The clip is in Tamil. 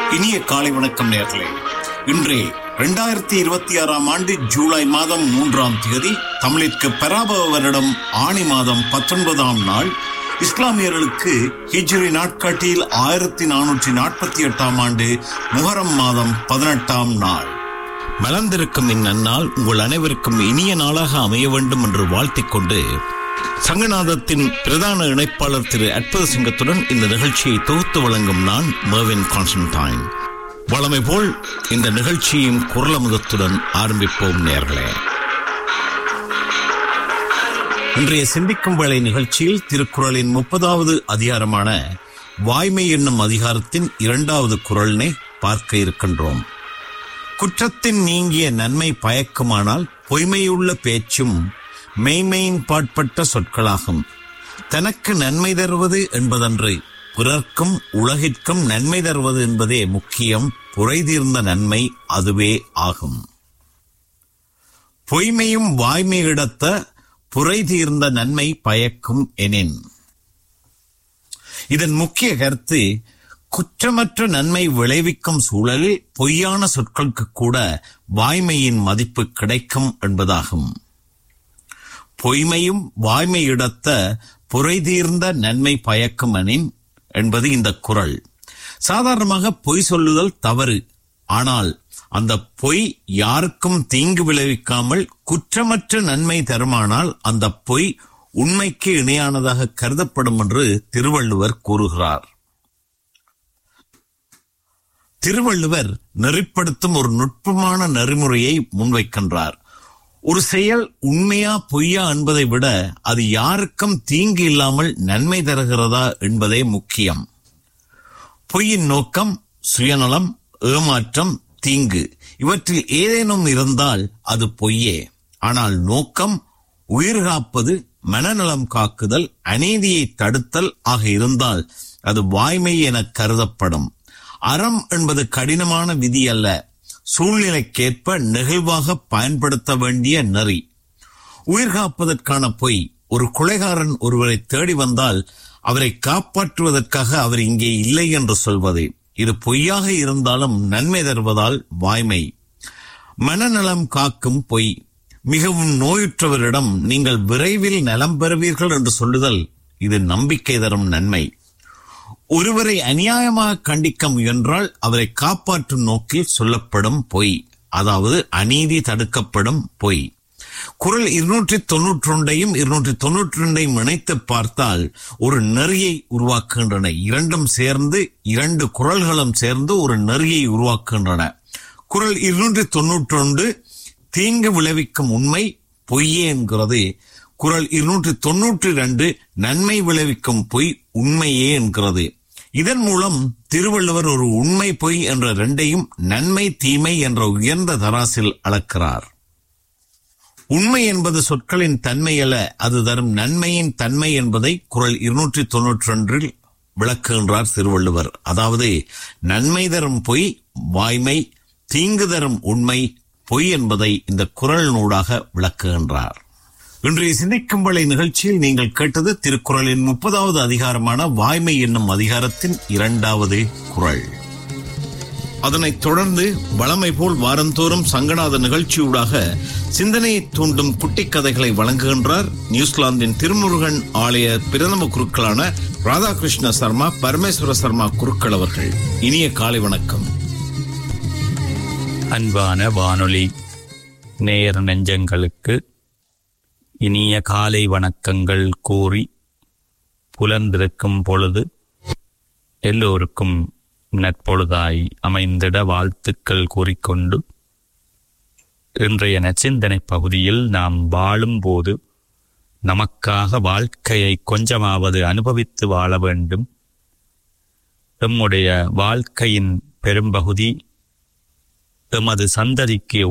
இனிய காலை வணக்கம் நேர்களே இன்றே இரண்டாயிரத்தி இருபத்தி ஆறாம் ஆண்டு ஜூலை மாதம் மூன்றாம் தேதி தமிழிற்கு பராபவ வருடம் ஆணி மாதம் பத்தொன்பதாம் நாள் இஸ்லாமியர்களுக்கு ஹிஜ்ரி நாட்காட்டியில் ஆயிரத்தி நானூற்றி நாற்பத்தி எட்டாம் ஆண்டு முஹரம் மாதம் பதினெட்டாம் நாள் மலர்ந்திருக்கும் இந்நன்னாள் உங்கள் அனைவருக்கும் இனிய நாளாக அமைய வேண்டும் என்று வாழ்த்திக் கொண்டு சங்கநாதத்தின் பிரதான இணைப்பாளர் திரு அற்புத சிங்கத்துடன் இந்த நிகழ்ச்சியை தொகுத்து வழங்கும் நான் மர்வின் கான்ஸ்டன்டைன் வளமை போல் இந்த நிகழ்ச்சியும் குரலமுதத்துடன் ஆரம்பிப்போம் நேர்களே இன்றைய சிந்திக்கும் வேளை நிகழ்ச்சியில் திருக்குறளின் முப்பதாவது அதிகாரமான வாய்மை என்னும் அதிகாரத்தின் இரண்டாவது குரலினை பார்க்க இருக்கின்றோம் குற்றத்தின் நீங்கிய நன்மை பயக்குமானால் பொய்மையுள்ள பேச்சும் மெய்மையின் பாட்பட்ட சொற்களாகும் தனக்கு நன்மை தருவது என்பதன்று பிறர்க்கும் உலகிற்கும் நன்மை தருவது என்பதே முக்கியம் புரைதீர்ந்த நன்மை அதுவே ஆகும் பொய்மையும் வாய்மையிடத்த புரைதீர்ந்த நன்மை பயக்கும் எனின் இதன் முக்கிய கருத்து குற்றமற்ற நன்மை விளைவிக்கும் சூழலில் பொய்யான சொற்களுக்கு கூட வாய்மையின் மதிப்பு கிடைக்கும் என்பதாகும் பொய்மையும் வாய்மையிடத்த புரைதீர்ந்த நன்மை பயக்கும் எனின் என்பது இந்த குரல் சாதாரணமாக பொய் சொல்லுதல் தவறு ஆனால் அந்த பொய் யாருக்கும் தீங்கு விளைவிக்காமல் குற்றமற்ற நன்மை தருமானால் அந்த பொய் உண்மைக்கு இணையானதாக கருதப்படும் என்று திருவள்ளுவர் கூறுகிறார் திருவள்ளுவர் நெறிப்படுத்தும் ஒரு நுட்பமான நெறிமுறையை முன்வைக்கின்றார் ஒரு செயல் உண்மையா பொய்யா என்பதை விட அது யாருக்கும் தீங்கு இல்லாமல் நன்மை தருகிறதா என்பதே முக்கியம் பொய்யின் நோக்கம் சுயநலம் ஏமாற்றம் தீங்கு இவற்றில் ஏதேனும் இருந்தால் அது பொய்யே ஆனால் நோக்கம் உயிர் காப்பது மனநலம் காக்குதல் அநீதியை தடுத்தல் ஆக இருந்தால் அது வாய்மை என கருதப்படும் அறம் என்பது கடினமான விதி அல்ல சூழ்நிலைக்கேற்ப நெகிழ்வாக பயன்படுத்த வேண்டிய நெறி உயிர் காப்பதற்கான பொய் ஒரு கொலைகாரன் ஒருவரை தேடி வந்தால் அவரை காப்பாற்றுவதற்காக அவர் இங்கே இல்லை என்று சொல்வது இது பொய்யாக இருந்தாலும் நன்மை தருவதால் வாய்மை மனநலம் காக்கும் பொய் மிகவும் நோயுற்றவரிடம் நீங்கள் விரைவில் நலம் பெறுவீர்கள் என்று சொல்லுதல் இது நம்பிக்கை தரும் நன்மை ஒருவரை அநியாயமாக கண்டிக்க முயன்றால் அவரை காப்பாற்றும் நோக்கில் சொல்லப்படும் பொய் அதாவது அநீதி தடுக்கப்படும் பொய் குரல் இருநூற்றி தொன்னூற்றி ஒன்றையும் இருநூற்றி தொன்னூற்றி ரெண்டையும் இணைத்து பார்த்தால் ஒரு நெறியை உருவாக்குகின்றன இரண்டும் சேர்ந்து இரண்டு குரல்களும் சேர்ந்து ஒரு நெறியை உருவாக்குகின்றன குரல் இருநூற்றி தொன்னூற்றி ஒன்று தீங்கு விளைவிக்கும் உண்மை பொய்யே என்கிறது குரல் இருநூற்றி தொன்னூற்றி ரெண்டு நன்மை விளைவிக்கும் பொய் உண்மையே என்கிறது இதன் மூலம் திருவள்ளுவர் ஒரு உண்மை பொய் என்ற இரண்டையும் நன்மை தீமை என்ற உயர்ந்த தராசில் அளக்கிறார் உண்மை என்பது சொற்களின் தன்மை அல்ல அது தரும் நன்மையின் தன்மை என்பதை குரல் இருநூற்றி தொன்னூற்றி ஒன்றில் விளக்குகின்றார் திருவள்ளுவர் அதாவது நன்மை தரும் பொய் வாய்மை தீங்கு தரும் உண்மை பொய் என்பதை இந்த குரல் நூடாக விளக்குகின்றார் இன்றைய சிந்திக்கும் வலை நிகழ்ச்சியில் நீங்கள் கேட்டது திருக்குறளின் முப்பதாவது அதிகாரமான வாய்மை என்னும் அதிகாரத்தின் இரண்டாவது குரல் அதனைத் தொடர்ந்து வளமை போல் வாரந்தோறும் சங்கநாத நிகழ்ச்சியூடாக சிந்தனையை தூண்டும் குட்டி கதைகளை வழங்குகின்றார் நியூசிலாந்தின் திருமுருகன் ஆலய பிரதம குருக்களான ராதாகிருஷ்ண சர்மா பரமேஸ்வர சர்மா குருக்கள் அவர்கள் இனிய காலை வணக்கம் அன்பான வானொலி நேயர் நெஞ்சங்களுக்கு இனிய காலை வணக்கங்கள் கூறி புலர்ந்திருக்கும் பொழுது எல்லோருக்கும் நற்பொழுதாய் அமைந்திட வாழ்த்துக்கள் கூறிக்கொண்டு இன்றைய நச்சிந்தனை பகுதியில் நாம் வாழும்போது நமக்காக வாழ்க்கையை கொஞ்சமாவது அனுபவித்து வாழ வேண்டும் எம்முடைய வாழ்க்கையின் பெரும்பகுதி எமது சந்ததிக்கு